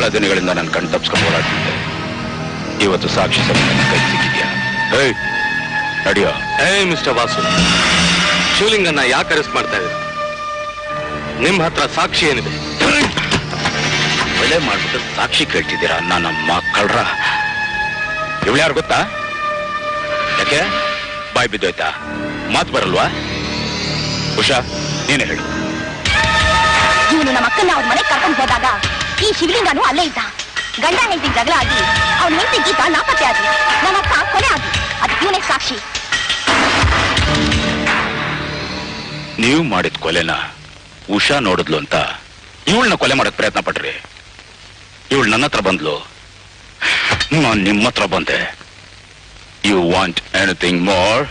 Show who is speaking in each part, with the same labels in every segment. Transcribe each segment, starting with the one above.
Speaker 1: ಬಹಳ ದಿನಗಳಿಂದ ನನ್ನ ಕಣ್ ತಪ್ಸ್ಕೊಂಡು ಓಡಾಡ್ತಿದ್ದೆ ಇವತ್ತು ಸಾಕ್ಷಿ ಸಮೇತ ಕೈ ಸಿಕ್ಕಿದ್ಯಾ ಏಯ್ ನಡಿಯೋ
Speaker 2: ಏ ಮಿಸ್ಟರ್ ವಾಸು ಶಿವಲಿಂಗನ್ನ ಯಾಕೆ ಅರೆಸ್ಟ್ ಮಾಡ್ತಾ ಇದ್ದೀರಾ ನಿಮ್ ಹತ್ರ ಸಾಕ್ಷಿ ಏನಿದೆ
Speaker 1: ಕೊಲೆ ಮಾಡ್ಬಿಟ್ಟು ಸಾಕ್ಷಿ ಕೇಳ್ತಿದ್ದೀರಾ ನನ್ನ ಮಕ್ಕಳ್ರ ಇವಳು ಯಾರು ಗೊತ್ತಾ ಯಾಕೆ ಬಾಯ್ ಬಿದ್ದೋಯ್ತಾ ಮಾತು ಬರಲ್ವಾ ಉಷಾ ನೀನೇ ಹೇಳು
Speaker 3: ಇವನು ನಮ್ಮ ಅಕ್ಕನ್ನ ಅವ್ರ ಮನೆಗೆ ಕರ್ಕೊಂಡು ಹೋದಾಗ ಈ ಶಿವಲಿಂಗನು ಅಲ್ಲೇ ಇದ್ದ ಗಂಡ ಹೆಂಡತಿ ಜಗಳ ಆಗಿ ಅವ್ನ ಹೆಂಡತಿ ಗೀತ ನಾಪತ್ತೆ ಆದ್ಲು ನಮ್ಮ ಅಕ್ಕ ಕೊಲೆ ಆದ್ಲು ಅದಕ್ಕೆ ಇವನೇ ಸಾಕ್ಷಿ
Speaker 1: ನೀವು ಮಾಡಿದ ಕೊಲೆನ ಉಷಾ ನೋಡಿದ್ಲು ಅಂತ ಇವಳನ್ನ ಕೊಲೆ ಮಾಡಕ್ ಪ್ರಯತ್ನ ಪಟ್ರಿ ಇವಳು ನನ್ನ ಹತ್ರ ಬಂದ್ಲು ನಾನು ನಿಮ್ಮ ಹತ್ರ ಬಂದೆ ಯು ವಾಂಟ್ ಎನಿಥಿಂಗ್ ಮೋರ್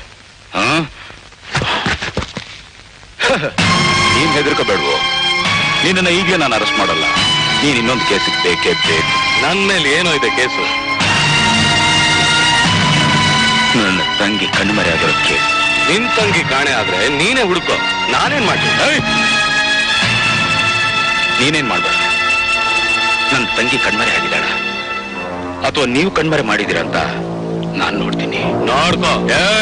Speaker 1: ನೀನ್ ಹೆದರ್ಕೋಬೇಡ್ವು ನಿನ್ನನ್ನ ಈಗಲೇ ನಾನು ಅರೆಸ್ಟ್ ಮಾಡಲ್ಲ ನೀನ್ ಇನ್ನೊಂದು ಕೇಸಿಗೆ ಬೇಕೇ ಬೇಕು
Speaker 2: ನನ್ ಮೇಲೆ ಏನೋ ಇದೆ ಕೇಸು
Speaker 1: ನನ್ನ ತಂಗಿ ಕಣ್ಮರೆ ಆಗಿರೋ ಕೇಸ್
Speaker 2: ನಿನ್ ತಂಗಿ ಕಾಣೆ ಆದ್ರೆ ನೀನೇ ಹುಡುಕೋ ನಾನೇನ್ ಮಾಡ್ತೀನಿ
Speaker 1: ಏಯ್! ನೀನೇನ್ ಮಾಡ್ಬೇಡ ನನ್ನ ತಂಗಿ ಕಣ್ಮರೆ ಆಗಿದ್ದಾಳ ಅಥವಾ ನೀವು ಕಣ್ಮರೆ ಮಾಡಿದೀರ ಅಂತ ನಾನ್ ನೋಡ್ತೀನಿ
Speaker 2: ನೋಡ್ಕೋ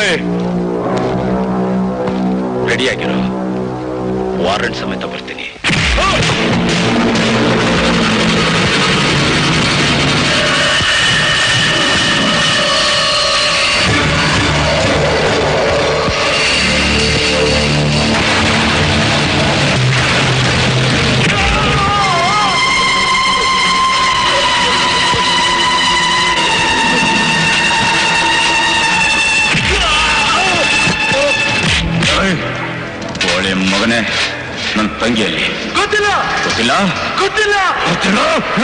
Speaker 1: ರೆಡಿ ಆಗಿರೋ ವಾರಂಟ್ ಸಮೇತ ಬರ್ತೀನಿ ಒಳ್ಳೆ ಮಗನೇ ನನ್ನ ತಂಗಿಯಲ್ಲಿ
Speaker 2: ಗೊತ್ತಿಲ್ಲ
Speaker 1: ಗೊತ್ತಿಲ್ಲ
Speaker 2: ಗೊತ್ತಿಲ್ಲ
Speaker 1: ಗೊತ್ತಿಲ್ಲ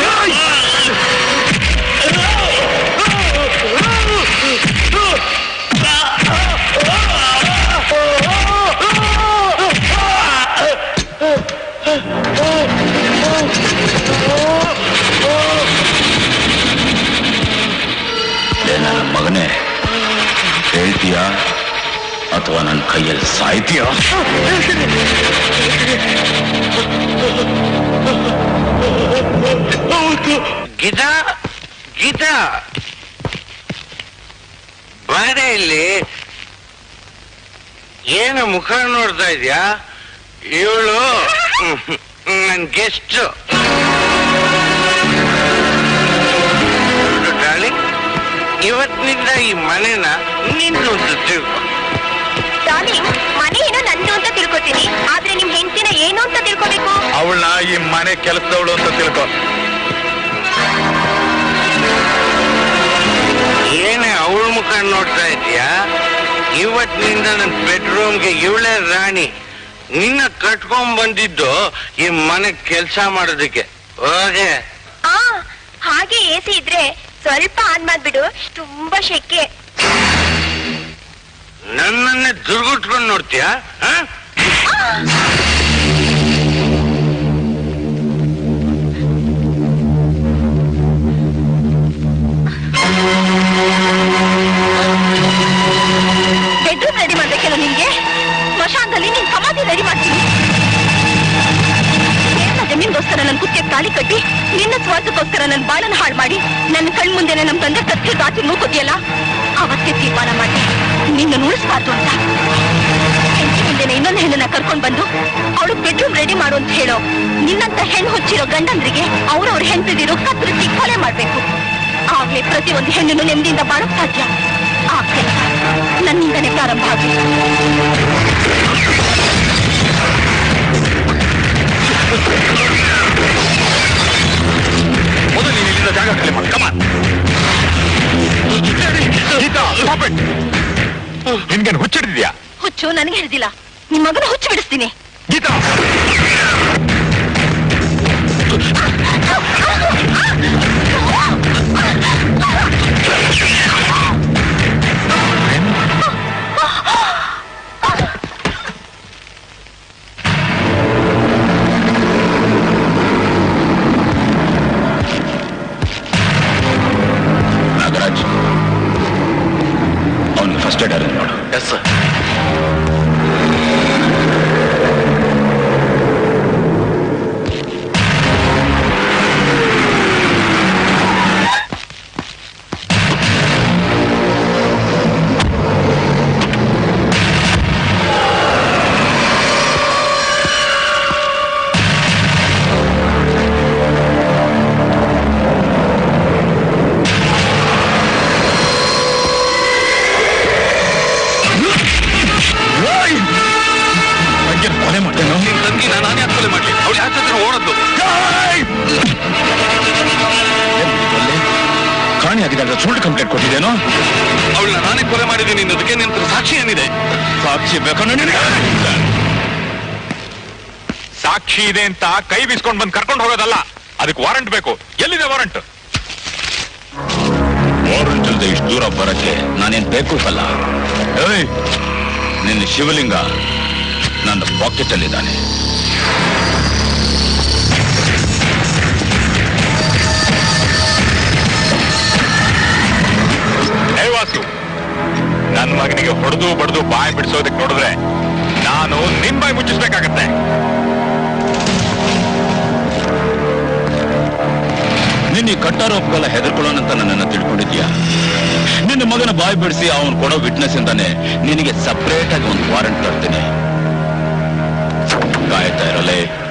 Speaker 1: ಏ ನನ್ನ ಮಗನೇ ಹೇಳ್ತೀಯಾ ಅಥವಾ ನನ್ನ ಕೈಯಲ್ಲಿ ಸಾಯ್ತೀಯಾ
Speaker 4: ಗೀತಾ ಗೀತಾ ಬಾರೆ ಇಲ್ಲಿ ಏನು ಮುಖ ನೋಡ್ತಾ ಇದ್ಯಾ ಇವಳು ನನ್ ಗೆಸ್ಟ್ ಡಾರ್ಲಿಂಗ್ ಇವತ್ತಿನಿಂದ ಈ ಮನೆನ ನಿಂದು ಅಂತ ತಿಳ್ಕೊ
Speaker 3: ಡಾರ್ಲಿಂಗ್ ಮನೆ ಏನೋ ನಂದು ಅಂತ ತಿಳ್ಕೊತೀನಿ ಆದ್ರೆ ನಿಮ್ ಹೆಂಡತಿನ ಏನು ಅಂತ ತಿಳ್ಕೊಬೇಕು
Speaker 1: ಅವಳನ್ನ ಈ ಮನೆ ಕೆಲಸದವಳು ಅಂತ ತಿಳ್ಕೊ
Speaker 4: ಏನೇ ಅವಳ ಮುಖ ನೋಡ್ತಾ ಇದೀಯಾ ಇವತ್ತಿನಿಂದ ನನ್ನ ಬೆಡ್ರೂಮ್ಗೆ ಇವಳೇ ರಾಣಿ ನಿನ್ನ ಕಟ್ಕೊಂಡ್ ಬಂದಿದ್ದು ಈ ಮನೆ ಕೆಲಸ ಮಾಡೋದಕ್ಕೆ ಹೋಗೆ
Speaker 3: ಆ ಹಾಗೆ ಎಸಿ ಇದ್ರೆ ಸ್ವಲ್ಪ ಆನ್ ಮಾಡ್ಬಿಡು ತುಂಬಾ ಶೆಕೆ
Speaker 4: ನನ್ನನ್ನೇ ದುರ್ಗುಟ್ಕೊಂಡು ನೋಡ್ತೀಯಾ ಆ?
Speaker 3: ಬೆಡ್ರೂಮ್ ರೆಡಿ ಮಾಡ್ಬೇಕಲ್ಲ ನಿನ್ಗೆ ಸ್ಮಶಾನದಲ್ಲಿ ನಿನ್ ಸಮಾಧಿ ರೆಡಿ ಮಾಡ್ತೀನಿ ಕೇರಳ ಜಮೀನ್ಗೋಸ್ಕರ ನನ್ ಕುತ್ತಿಗೆ ತಾಳಿ ಕಟ್ಟಿ ನಿನ್ನ ಸ್ವಾರ್ಥಕ್ಕೋಸ್ಕರ ನನ್ ಬಾಳನ್ನ ಹಾಳು ಮಾಡಿ ನನ್ನ ಕಣ್ ಮುಂದೆನೆ ನಮ್ ತಂದೆ ಸತ್ಯ ಗಾತಿ ಮೂಕೋತಿಯಲ್ಲ ಅವತ್ತೇ ತೀರ್ಮಾನ ಮಾಡಿ ನಿನ್ನ ಉಳಿಸ್ಬಾರ್ದು ಅಂತ ಹೆಂಡತಿ ಹಿಂದೆನೆ ಇನ್ನೊಂದು ಹೆಣ್ಣನ್ನ ಕರ್ಕೊಂಡ್ ಬಂದು ಅವಳು ಬೆಡ್ರೂಮ್ ರೆಡಿ ಮಾಡು ಅಂತ ಹೇಳೋ ನಿನ್ನಂತ ಹೆಣ್ಣು ಹುಚ್ಚಿರೋ ಗಂಡಂದ್ರಿಗೆ ಅವ್ರವ್ರ ಹೆಂಡತಿದಿರೋ ಕತ್ತರಿಸಿ ಕೊಲೆ ಮಾಡ್ಬೇಕು ಆಗ್ಲೇ ಪ್ರತಿಯೊಂದು ಹೆಣ್ಣನ್ನು ನೆಮ್ಮದಿಯಿಂದ ಬಾಳಕ್ ಸಾಧ್ಯ ಆ ಕೆಲಸ ನನ್ನಿಂದನೇ ಪ್ರಾರಂಭ ಆಗಲಿ
Speaker 1: ಮೊದಲು ನೀನು ಇಲ್ಲಿಂದ ಜಾಗ ಖಾಲಿ ಮಾಡಿ ಕಮಾನ್ ನಿನ್ಗೇನು ಹುಚ್ಚಿಡಿದ್ಯಾ
Speaker 3: ಹುಚ್ಚು ನನಗೆ ಹಿಡಿದಿಲ್ಲ ನಿಮ್ ಮಗನ ಹುಚ್ಚು ಬಿಡಿಸ್ತೀನಿ
Speaker 1: ಗೀತಾ ನಾಗರಾಜ್ ಅವನಿಗೆ ಫಸ್ಟ್ ಏಡ್ ಅರೇಂಜ್ ಮಾಡು
Speaker 2: ಎಸ್ ಸರ್ ಅವಳು ಯಾಕೆ ಹತ್ರ ಓಡದ್ದು
Speaker 1: ಕಾಣಿ ಆಗಿದಾಗ ಸುಳ್ಳು ಕಂಪ್ಲೇಂಟ್ ಕೊಟ್ಟಿದ್ದೇನೋ
Speaker 2: ಅವಳನ್ನ ನಾನೇ ಕೊಲೆ ಮಾಡಿದ್ದೀನಿ ಅನ್ನೋದಕ್ಕೆ ನಿನ್ನ ಹತ್ರ ಸಾಕ್ಷಿ ಏನಿದೆ
Speaker 1: ಸಾಕ್ಷಿ ಬೇಕೋ ನಿನಗೆ
Speaker 5: ಸಾಕ್ಷಿ ಇದೆ ಅಂತ ಕೈ ಬೀಸ್ಕೊಂಡ್ ಬಂದು ಕರ್ಕೊಂಡು ಹೋಗೋದಲ್ಲ ಅದಕ್ಕೆ ವಾರಂಟ್ ಬೇಕು ಎಲ್ಲಿದೆ ವಾರಂಟ್
Speaker 1: ವಾರಂಟ್ ಇಲ್ಲದೆ ಇಷ್ಟು ದೂರ ಬರಕ್ಕೆ ನಾನೇನ್ ಬೇಕು ಅಲ್ಲ ಏಯ್ ನಿನ್ನ ಶಿವಲಿಂಗ ನನ್ನ ಪಾಕೆಟ್ ಅಲ್ಲಿದ್ದಾನೆ
Speaker 5: ಹೇ ವಾಸು ನನ್ ಮಗನಿಗೆ ಹೊಡೆದು ಬಡ್ದು ಬಾಯಿ ಬಿಡಿಸೋದಕ್ಕೆ ನೋಡಿದ್ರೆ ನಾನು ನಿನ್ ಬಾಯಿ ಮುಚ್ಚಿಸ್ಬೇಕಾಗತ್ತೆ
Speaker 1: ನಿನ್ನ ಈ ಕಟ್ಟಾರೋಪಗೆಲ್ಲ ಹೆದರ್ಕೊಳ್ಳೋಣಂತ ನನ್ನನ್ನ ತಿಳ್ಕೊಂಡಿದ್ಯಾ ನಿನ್ನ ಮಗನ ಬಾಯಿ ಬಿಡಿಸಿ ಅವನು ಕೊಡೋ ವಿಟ್ನೆಸ್ ಇಂದಾನೆ ನಿನಗೆ ಸಪರೇಟ್ ಆಗಿ ಒಂದು ವಾರಂಟ್ ತರ್ತೀನಿ ಕಾಯ್ತಾ ಇರಲೇ